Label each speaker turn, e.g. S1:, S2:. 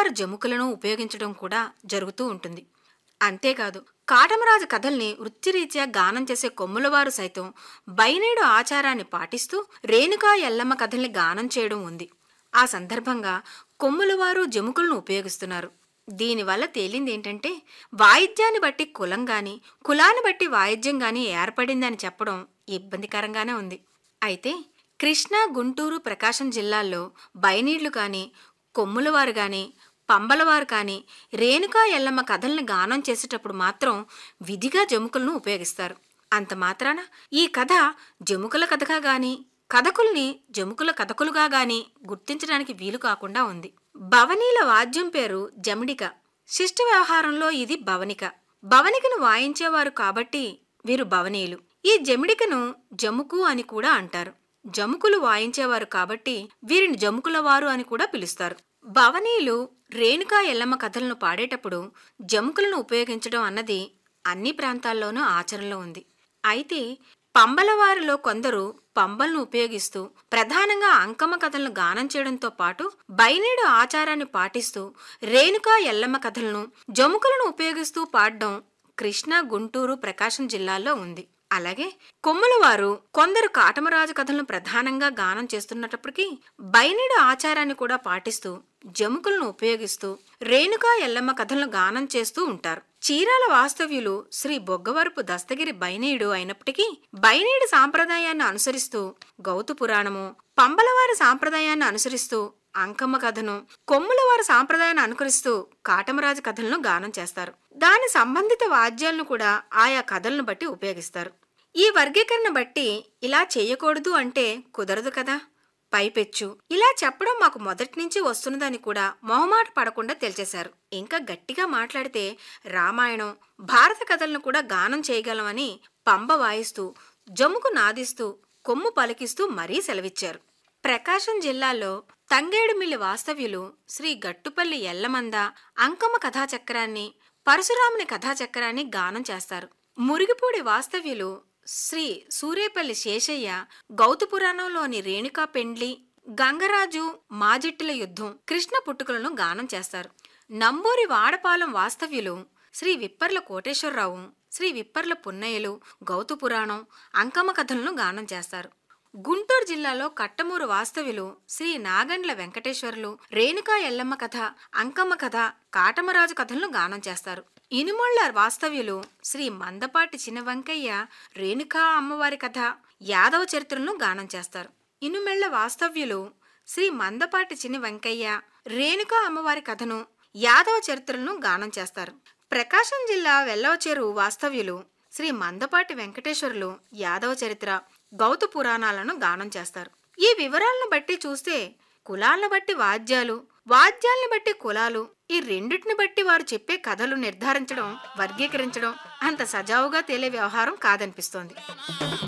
S1: కొమ్ములవారు జముకులను ఉపయోగించడం కూడా జరుగుతూ ఉంటుంది అంతేకాదు కాటమరాజు కథల్ని వృత్తిరీత్యా గానం చేసే కొమ్ములవారు సైతం బైనేడు ఆచారాన్ని పాటిస్తూ రేణుకా ఎల్లమ్మ కథల్ని గానం చేయడం ఉంది ఆ సందర్భంగా కొమ్ములవారు జముకులను ఉపయోగిస్తున్నారు దీనివల్ల తేలింది ఏంటంటే వాయిద్యాన్ని బట్టి కులం గాని కులాన్ని బట్టి వాయిద్యం గాని ఏర్పడిందని చెప్పడం ఇబ్బందికరంగానే ఉంది అయితే కృష్ణా గుంటూరు ప్రకాశం జిల్లాల్లో బైనీళ్లు కానీ కొమ్ములవారు కానీ పంబలవారు కానీ రేణుకా ఎల్లమ్మ కథల్ని గానం చేసేటప్పుడు మాత్రం విధిగా జముకులను ఉపయోగిస్తారు అంత మాత్రాన ఈ కథ జముకుల కథగా గాని కథకుల్ని జముకుల కథకులుగా గాని గుర్తించడానికి వీలు కాకుండా ఉంది భవనీల వాద్యం పేరు జమిడిక శిష్ట వ్యవహారంలో ఇది భవనిక భవనికను వాయించేవారు కాబట్టి వీరు భవనీయులు ఈ జమిడికను జముకు అని కూడా అంటారు జముకులు వాయించేవారు కాబట్టి వీరిని జముకుల వారు అని కూడా పిలుస్తారు భవనీయులు రేణుకా ఎల్లమ్మ కథలను పాడేటప్పుడు జముకులను ఉపయోగించడం అన్నది అన్ని ప్రాంతాల్లోనూ ఆచరణలో ఉంది అయితే పంబలవారిలో కొందరు పంబలను ఉపయోగిస్తూ ప్రధానంగా అంకమ్మ కథలను గానం చేయడంతో పాటు బైనేడు ఆచారాన్ని పాటిస్తూ రేణుకా ఎల్లమ్మ కథలను జముకులను ఉపయోగిస్తూ పాడడం కృష్ణా గుంటూరు ప్రకాశం జిల్లాల్లో ఉంది అలాగే కొమ్ములవారు కొందరు కాటమరాజు కథలను ప్రధానంగా గానం చేస్తున్నప్పటికీ బైనేడు ఆచారాన్ని కూడా పాటిస్తూ జముకులను ఉపయోగిస్తూ రేణుకా ఎల్లమ్మ కథలను గానం చేస్తూ ఉంటారు చీరాల వాస్తవ్యులు శ్రీ బొగ్గవరపు దస్తగిరి బైనేయుడు అయినప్పటికీ బైనేడు సాంప్రదాయాన్ని అనుసరిస్తూ గౌతు పురాణము పంబలవారి సాంప్రదాయాన్ని అనుసరిస్తూ అంకమ్మ కథను కొమ్ములవారి సాంప్రదాయాన్ని అనుకరిస్తూ కాటమరాజు కథలను గానం చేస్తారు దాని సంబంధిత వాద్యాలను కూడా ఆయా కథలను బట్టి ఉపయోగిస్తారు ఈ వర్గీకరణ బట్టి ఇలా చేయకూడదు అంటే కుదరదు కదా పైపెచ్చు ఇలా చెప్పడం మాకు మొదటి నుంచి వస్తున్నదని కూడా మొహమాట పడకుండా తెలిచేశారు ఇంకా గట్టిగా మాట్లాడితే రామాయణం భారత కథలను కూడా గానం చేయగలమని పంబ వాయిస్తూ జముకు నాదిస్తూ కొమ్ము పలికిస్తూ మరీ సెలవిచ్చారు ప్రకాశం జిల్లాలో తంగేడుమిల్లి వాస్తవ్యులు శ్రీ గట్టుపల్లి ఎల్లమంద అంకమ్మ కథాచక్రాన్ని పరశురాముని కథాచక్రాన్ని గానం చేస్తారు మురిగిపూడి వాస్తవ్యులు శ్రీ సూరేపల్లి శేషయ్య గౌతు పురాణంలోని రేణుకా పెండ్లి గంగరాజు మాజిట్టుల యుద్ధం కృష్ణ పుట్టుకలను గానం చేస్తారు నంబూరి వాడపాలెం వాస్తవ్యులు శ్రీ విప్పర్ల కోటేశ్వరరావు శ్రీ విప్పర్ల పున్నయ్యలు గౌతు పురాణం అంకమ్మ కథలను గానం చేస్తారు గుంటూరు జిల్లాలో కట్టమూరు వాస్తవ్యులు శ్రీ నాగండ్ల వెంకటేశ్వర్లు రేణుకా ఎల్లమ్మ కథ అంకమ్మ కథ కాటమరాజు కథలను గానం చేస్తారు ఇనుమొళ్ల వాస్తవ్యులు శ్రీ మందపాటి చిన్న వెంకయ్య రేణుకా అమ్మవారి కథ యాదవ చరిత్రలను గానం చేస్తారు ఇనుమెళ్ల వాస్తవ్యులు శ్రీ మందపాటి చిన్ని వెంకయ్య రేణుకా అమ్మవారి కథను యాదవ చరిత్రలను గానం చేస్తారు ప్రకాశం జిల్లా వెల్లవచేరు వాస్తవ్యులు శ్రీ మందపాటి వెంకటేశ్వరులు యాదవ చరిత్ర గౌతు పురాణాలను గానం చేస్తారు ఈ వివరాలను బట్టి చూస్తే కులాలను బట్టి వాద్యాలు వాద్యాల్ని బట్టి కులాలు ఈ రెండిటిని బట్టి వారు చెప్పే కథలు నిర్ధారించడం వర్గీకరించడం అంత సజావుగా తేలే వ్యవహారం కాదనిపిస్తోంది